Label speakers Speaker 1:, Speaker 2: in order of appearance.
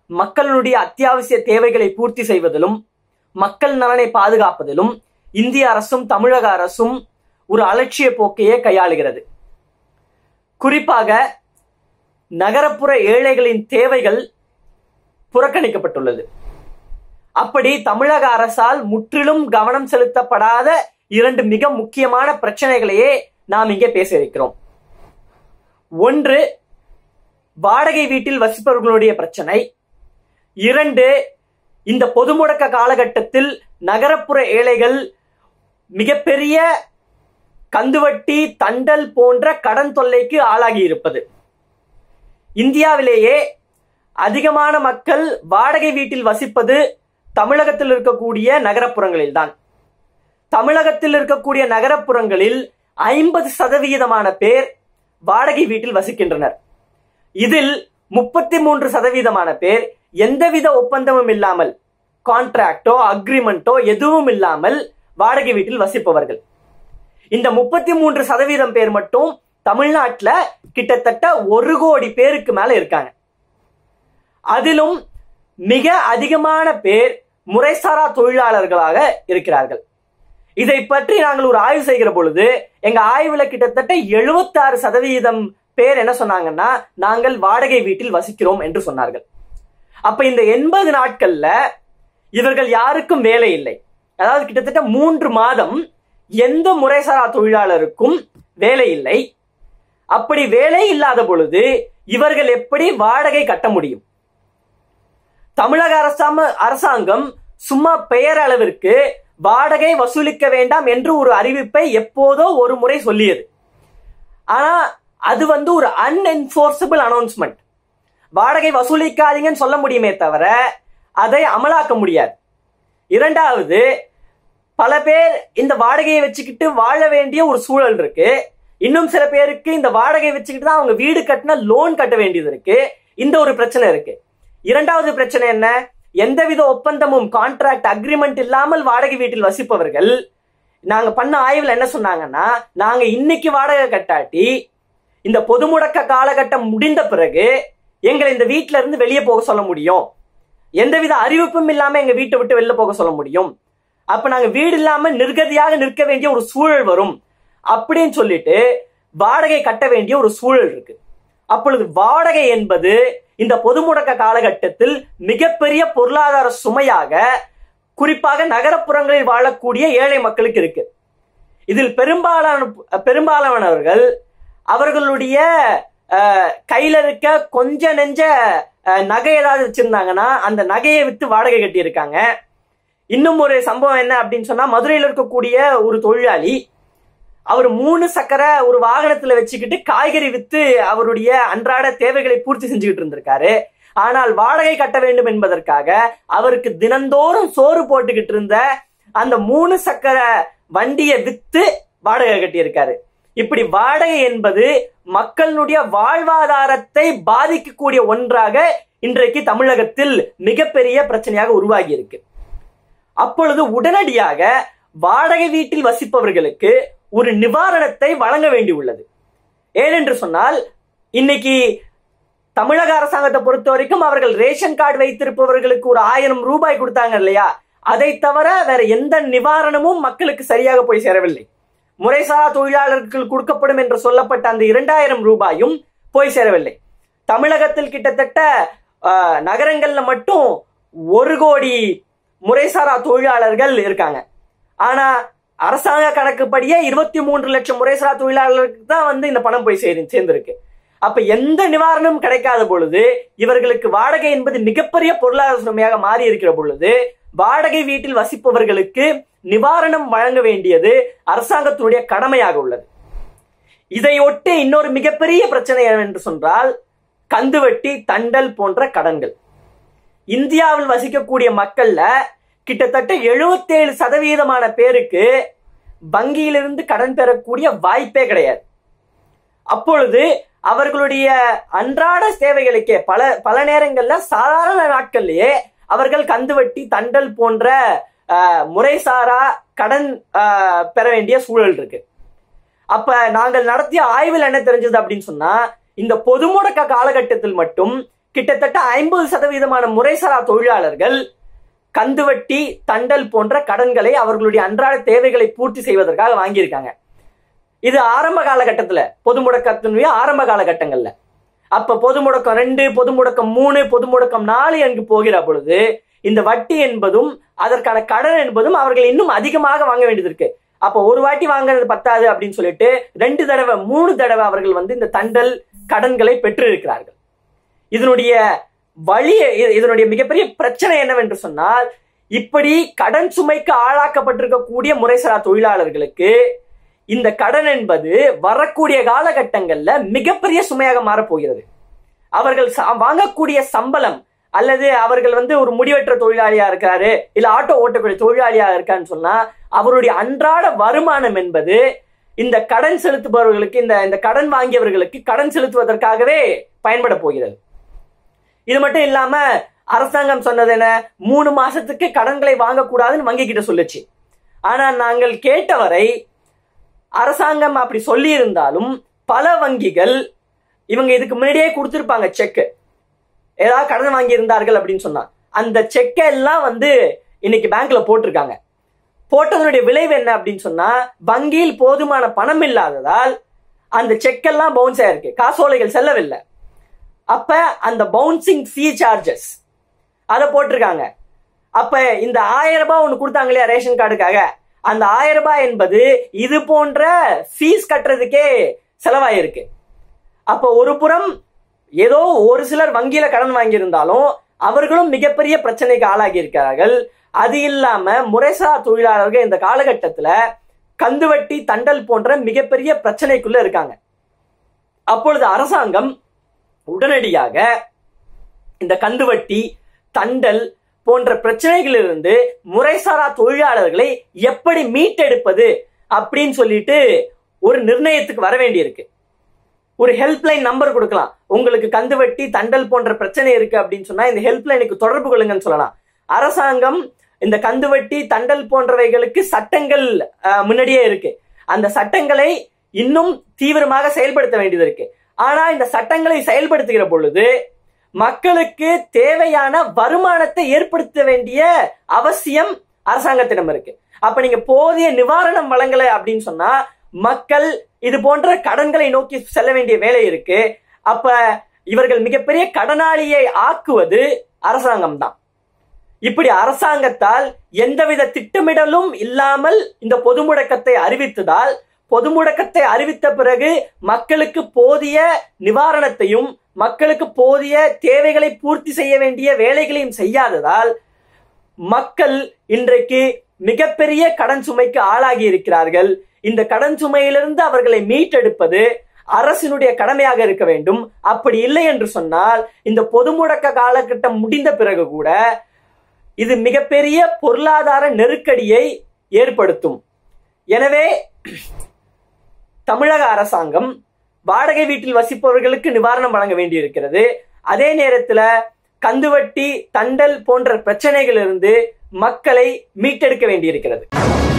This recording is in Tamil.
Speaker 1: மக்களுடைய அத்தியாவசிய தேவைகளை பூர்த்தி செய்வதிலும் மக்கள் நலனை பாதுகாப்பதிலும் இந்திய அரசும் தமிழக அரசும் ஒரு அலட்சிய போக்கையே கையாளுகிறது குறிப்பாக நகரப்புற ஏழைகளின் தேவைகள் புறக்கணிக்கப்பட்டுள்ளது அப்படி தமிழக அரசால் முற்றிலும் கவனம் செலுத்தப்படாத இரண்டு மிக முக்கியமான பிரச்சனைகளையே நாம் இங்கே பேச இருக்கிறோம் ஒன்று வாடகை வீட்டில் வசிப்பவர்களுடைய பிரச்சனை இரண்டு இந்த பொது முடக்க காலகட்டத்தில் நகரப்புற ஏழைகள் மிகப்பெரிய கந்துவட்டி தண்டல் போன்ற கடன் தொல்லைக்கு ஆளாகி இருப்பது இந்தியாவிலேயே அதிகமான மக்கள் வாடகை வீட்டில் வசிப்பது தமிழகத்தில் இருக்கக்கூடிய நகரப்புறங்களில் தான் தமிழகத்தில் இருக்கக்கூடிய நகரப்புறங்களில் ஐம்பது சதவிகிதமான பேர் வாடகை வீட்டில் வசிக்கின்றனர் இதில் முப்பத்தி மூன்று சதவீதமான பேர் எந்தவித ஒப்பந்தமும் இல்லாமல் கான்ட்ராக்டோ அக்ரிமெண்டோ எதுவும் இல்லாமல் வாடகை வீட்டில் வசிப்பவர்கள் இந்த முப்பத்தி மூன்று சதவீதம் பேர் மட்டும் தமிழ்நாட்டில் கிட்டத்தட்ட ஒரு கோடி பேருக்கு மேல இருக்காங்க அதிலும் மிக அதிகமான பேர் முறைசாரா தொழிலாளர்களாக இருக்கிறார்கள் இதை பற்றி நாங்கள் ஒரு ஆய்வு செய்கிற பொழுது எங்க ஆய்வுல கிட்டத்தட்ட 76% சதவீதம் பேர் என்ன சொன்னாங்கன்னா நாங்கள் வாடகை வீட்டில் வசிக்கிறோம் என்று சொன்னார்கள் அப்ப இந்த எண்பது நாட்கள்ல இவர்கள் யாருக்கும் வேலை இல்லை அதாவது கிட்டத்தட்ட மூன்று மாதம் எந்த முறைசாரா தொழிலாளருக்கும் வேலை இல்லை அப்படி வேலை இல்லாத பொழுது இவர்கள் எப்படி வாடகை கட்ட முடியும் தமிழக அரசாம அரசாங்கம் சும்மா பெயர் அளவிற்கு வாடகை வசூலிக்க வேண்டாம் என்று ஒரு அறிவிப்பை எப்போதோ ஒரு முறை சொல்லியது ஆனா அது வந்து ஒரு அன்என்ஃபோர்சபிள் அனௌன்ஸ்மெண்ட் வாடகை வசூலிக்காதீங்கன்னு சொல்ல முடியுமே தவிர அதை அமலாக்க முடியாது இரண்டாவது பல பேர் இந்த வாடகையை வச்சுக்கிட்டு வாழ வேண்டிய ஒரு சூழல் இருக்கு இன்னும் சில பேருக்கு இந்த வாடகை வச்சுக்கிட்டு தான் அவங்க வீடு கட்டின லோன் கட்ட வேண்டியது இருக்கு இந்த ஒரு பிரச்சனை இருக்கு இரண்டாவது பிரச்சனை என்ன எந்தவித ஒப்பந்தமும் கான்ட்ராக்ட் அக்ரிமெண்ட் இல்லாமல் வாடகை வீட்டில் வசிப்பவர்கள் நாங்க பண்ண ஆய்வுல என்ன சொன்னாங்கன்னா நாங்க இன்னைக்கு வாடகை கட்டாட்டி இந்த பொது முடக்க காலகட்டம் முடிந்த பிறகு எங்களை இந்த வீட்ல இருந்து வெளியே போக சொல்ல முடியும் எந்தவித அறிவிப்பும் இல்லாம எங்க வீட்டை விட்டு வெளில போக சொல்ல முடியும் அப்ப நாங்க வீடு இல்லாம நிர்கதியாக நிற்க வேண்டிய ஒரு சூழல் வரும் அப்படின்னு சொல்லிட்டு வாடகை கட்ட வேண்டிய ஒரு சூழல் இருக்கு அப்பொழுது வாடகை என்பது இந்த பொது முடக்க காலகட்டத்தில் மிகப்பெரிய பொருளாதார சுமையாக குறிப்பாக நகரப்புறங்களில் வாழக்கூடிய ஏழை மக்களுக்கு இருக்கு இதில் பெரும்பாலான பெரும்பாலானவர்கள் அவர்களுடைய அஹ், கையில இருக்க கொஞ்ச நெஞ்ச அஹ், நகை ஏதாவது வச்சிருந்தாங்கன்னா அந்த நகையை வித்து வாடகை கட்டி இருக்காங்க இன்னும் ஒரு சம்பவம் என்ன அப்படின்னு சொன்னா மதுரையில் இருக்கக்கூடிய ஒரு தொழிலாளி அவர் மூணு சக்கர ஒரு வாகனத்துல வச்சுக்கிட்டு காய்கறி வித்து அவருடைய அன்றாட தேவைகளை பூர்த்தி செஞ்சுக்கிட்டு இருந்திருக்காரு ஆனால் வாடகை கட்ட வேண்டும் என்பதற்காக அவருக்கு தினந்தோறும் சோறு போட்டுக்கிட்டு இருந்த அந்த மூணு சக்கர வண்டியை வித்து வாடகை கட்டியிருக்காரு இப்படி வாடகை என்பது மக்களுடைய வாழ்வாதாரத்தை பாதிக்கக்கூடிய ஒன்றாக இன்றைக்கு தமிழகத்தில் மிகப்பெரிய பிரச்சனையாக உருவாகி இருக்கு அப்பொழுது உடனடியாக வாடகை வீட்டில் வசிப்பவர்களுக்கு ஒரு நிவாரணத்தை வழங்க வேண்டியுள்ளது ஏனென்று சொன்னால் இன்னைக்கு தமிழக அரசாங்கத்தை பொறுத்த வரைக்கும் அவர்கள் ரேஷன் கார்டு வைத்திருப்பவர்களுக்கு ஒரு ஆயிரம் ரூபாய் கொடுத்தாங்க இல்லையா அதை தவிர வேற எந்த நிவாரணமும் மக்களுக்கு சரியாக போய் சேரவில்லை முறைசாரா தொழிலாளர்களுக்கு கொடுக்கப்படும் என்று சொல்லப்பட்ட அந்த இரண்டாயிரம் ரூபாயும் போய் சேரவில்லை தமிழகத்தில் கிட்டத்தட்ட ஆஹ், நகரங்கள்ல மட்டும் ஒரு கோடி முறைசாரா தொழிலாளர்கள் இருக்காங்க ஆனா அரசாங்க கணக்குப்படியே இருபத்தி மூன்று லட்சம் முறைசாரா தொழிலாளர்களுக்கு தான் வந்து இந்த பணம் போய் சேர் சேர்ந்திருக்கு அப்ப எந்த நிவாரணமும் கிடைக்காத பொழுது இவர்களுக்கு வாடகை என்பது மிகப்பெரிய பொருளாதார சுமையாக மாறி இருக்கிற பொழுது வாடகை வீட்டில் வசிப்பவர்களுக்கு நிவாரணம் வழங்க வேண்டியது அரசாங்கத்தினுடைய கடமையாக உள்ளது இதையொட்டி இன்னொரு மிகப்பெரிய பிரச்சனை என்னவென்று சொன்னால் கந்துவட்டி தண்டல் போன்ற கடன்கள் இந்தியாவில் வசிக்கக்கூடிய மக்கள்ல கிட்டத்தட்ட 77% சதவீதமான பேருக்கு வங்கியிலிருந்து கடன் பெறக்கூடிய வாய்ப்பே கிடையாது அப்பொழுது அவர்களுடைய அன்றாட தேவைகளுக்கே பல பல நேரங்கள்ல சாதாரண நாட்கள்லயே அவர்கள் கந்துவட்டி தண்டல் போன்ற ஆஹ், முறைசாரா கடன் ஆஹ், பெற வேண்டிய சூழல் இருக்கு அப்ப நாங்கள் நடத்திய ஆய்வில் என்ன தெரிஞ்சது அப்படின்னு சொன்னா இந்த பொது முடக்க காலகட்டத்தில் மட்டும் கிட்டத்தட்ட ஐம்பது சதவீதமான முறைசாரா தொழிலாளர்கள் கந்துவட்டி தண்டல் போன்ற கடன்களை அவர்களுடைய அன்றாட தேவைகளை பூர்த்தி செய்வதற்காக வாங்கியிருக்காங்க இது ஆரம்ப காலகட்டத்துல பொது முடக்கத்தினுடைய ஆரம்ப காலகட்டங்கள்ல அப்ப பொது முடக்கம் ரெண்டு பொது முடக்கம் மூணு பொது முடக்கம் நாலு என்று போகிற பொழுது இந்த வட்டி என்பதும் அதற்கான கடன் என்பதும் அவர்கள் இன்னும் அதிகமாக வாங்க வேண்டியது இருக்கு அப்ப ஒரு வாட்டி வாங்குறது பத்தாது அப்படின்னு சொல்லிட்டு ரெண்டு தடவை மூணு தடவை அவர்கள் வந்து இந்த தண்டல் கடன்களை பெற்று இருக்கிறார்கள் இதனுடைய வழி இ- இதனுடைய மிகப்பெரிய பிரச்சனை என்னவென்று சொன்னால் இப்படி கடன் சுமைக்கு ஆளாக்கப்பட்டிருக்கக்கூடிய முறைசாரா தொழிலாளர்களுக்கு இந்த கடன் என்பது வரக்கூடிய காலகட்டங்கள்ல மிகப்பெரிய சுமையாக மாறப்போகிறது அவர்கள் ச- வாங்கக்கூடிய சம்பளம் அல்லது அவர்கள் வந்து ஒரு முடிவற்ற தொழிலாளியா இருக்காரு இல்ல ஆட்டோ ஓட்டக்கூடிய தொழிலாளியா இருக்கான்னு சொன்னா அவருடைய அன்றாட வருமானம் என்பது இந்த கடன் செலுத்துபவர்களுக்கு இந்த இந்த கடன் வாங்கியவர்களுக்கு கடன் செலுத்துவதற்காகவே பயன்பட போகிறது இது மட்டும் இல்லாம அரசாங்கம் சொன்னது என்ன மூணு மாசத்துக்கு கடன்களை வாங்கக்கூடாதுன்னு வங்கி கிட்ட சொல்லுச்சு ஆனா நாங்கள் கேட்டவரை அரசாங்கம் அப்படி சொல்லி இருந்தாலும் பல வங்கிகள் இவங்க இதுக்கு முன்னாடியே கொடுத்திருப்பாங்க செக் ஏதாவது கடன் வாங்கி இருந்தார்கள் அப்படின்னு சொன்னா அந்த செக்கை எல்லாம் வந்து இன்னைக்கு பேங்க்ல போட்டிருக்காங்க போட்டதனுடைய விளைவு என்ன அப்படின்னு சொன்னா வங்கியில் போதுமான பணம் இல்லாததால் அந்த செக்கெல்லாம் பவுன்ஸ் ஆயிருக்கு காசோலைகள் செல்லவில்லை அப்ப அந்த பவுன்சிங் ஃபீ சார்ஜஸ் அதை போட்டிருக்காங்க அப்ப இந்த ஆயிரம் ரூபாய் ஒன்று கொடுத்தாங்க இல்லையா ரேஷன் கார்டுக்காக அந்த ஆயிரம் ரூபாய் என்பது இது போன்ற ஃபீஸ் கட்டுறதுக்கே செலவாயிருக்கு அப்ப ஒரு புறம் ஏதோ ஒரு சிலர் வங்கியில கடன் வாங்கியிருந்தாலும் அவர்களும் மிகப்பெரிய பிரச்சனைக்கு ஆளாகி இருக்கிறார்கள் அது இல்லாம முறைசா தொழிலாளர்கள் இந்த காலகட்டத்துல கந்துவட்டி தண்டல் போன்ற மிகப்பெரிய பிரச்சனைக்குள்ள இருக்காங்க அப்பொழுது அரசாங்கம் உடனடியாக இந்த கந்துவட்டி தண்டல் போன்ற பிரச்சனைகளிலிருந்து முறைசாரா தொழிலாளர்களை எப்படி மீட்டெடுப்பது அப்படின்னு சொல்லிட்டு ஒரு நிர்ணயத்துக்கு வர வேண்டியிருக்கு ஒரு ஹெல்ப்லைன் நம்பர் கொடுக்கலாம் உங்களுக்கு கந்துவட்டி தண்டல் போன்ற பிரச்சனை இருக்கு அப்படின்னு சொன்னா இந்த ஹெல்ப்லைனுக்கு தொடர்பு கொள்ளுங்கன்னு சொல்லலாம் அரசாங்கம் இந்த கந்துவட்டி தண்டல் போன்றவைகளுக்கு சட்டங்கள் அஹ், முன்னாடியே இருக்கு அந்த சட்டங்களை இன்னும் தீவிரமாக செயல்படுத்த வேண்டியது இருக்கு ஆனா இந்த சட்டங்களை செயல்படுத்துகிற பொழுது மக்களுக்கு தேவையான வருமானத்தை ஏற்படுத்த வேண்டிய அவசியம் அரசாங்கத்திடம் இருக்கு அப்ப நீங்க போதிய நிவாரணம் வழங்கல அப்படின்னு சொன்னா மக்கள் இது போன்ற கடன்களை நோக்கி செல்ல வேண்டிய வேலை இருக்கு அப்ப இவர்கள் மிகப்பெரிய கடனாளியை ஆக்குவது அரசாங்கம் தான் இப்படி அரசாங்கத்தால் எந்தவித திட்டமிடலும் இல்லாமல் இந்த பொது முடக்கத்தை அறிவித்ததால் பொது முடக்கத்தை அறிவித்த பிறகு மக்களுக்கு போதிய நிவாரணத்தையும் மக்களுக்கு போதிய தேவைகளை பூர்த்தி செய்ய வேண்டிய வேலைகளையும் செய்யாததால் மக்கள் இன்றைக்கு மிகப்பெரிய கடன் சுமைக்கு ஆளாகி இருக்கிறார்கள் இந்த கடன் சுமையிலிருந்து அவர்களை மீட்டெடுப்பது அரசினுடைய கடமையாக இருக்க வேண்டும் அப்படி இல்லை என்று சொன்னால் இந்த பொது முடக்க காலகட்டம் முடிந்த பிறகு கூட இது மிகப்பெரிய பொருளாதார நெருக்கடியை ஏற்படுத்தும் எனவே தமிழக அரசாங்கம் வாடகை வீட்டில் வசிப்பவர்களுக்கு நிவாரணம் வழங்க வேண்டியிருக்கிறது அதே நேரத்துல கந்துவட்டி தண்டல் போன்ற பிரச்சனைகளிலிருந்து மக்களை மீட்டெடுக்க வேண்டியிருக்கிறது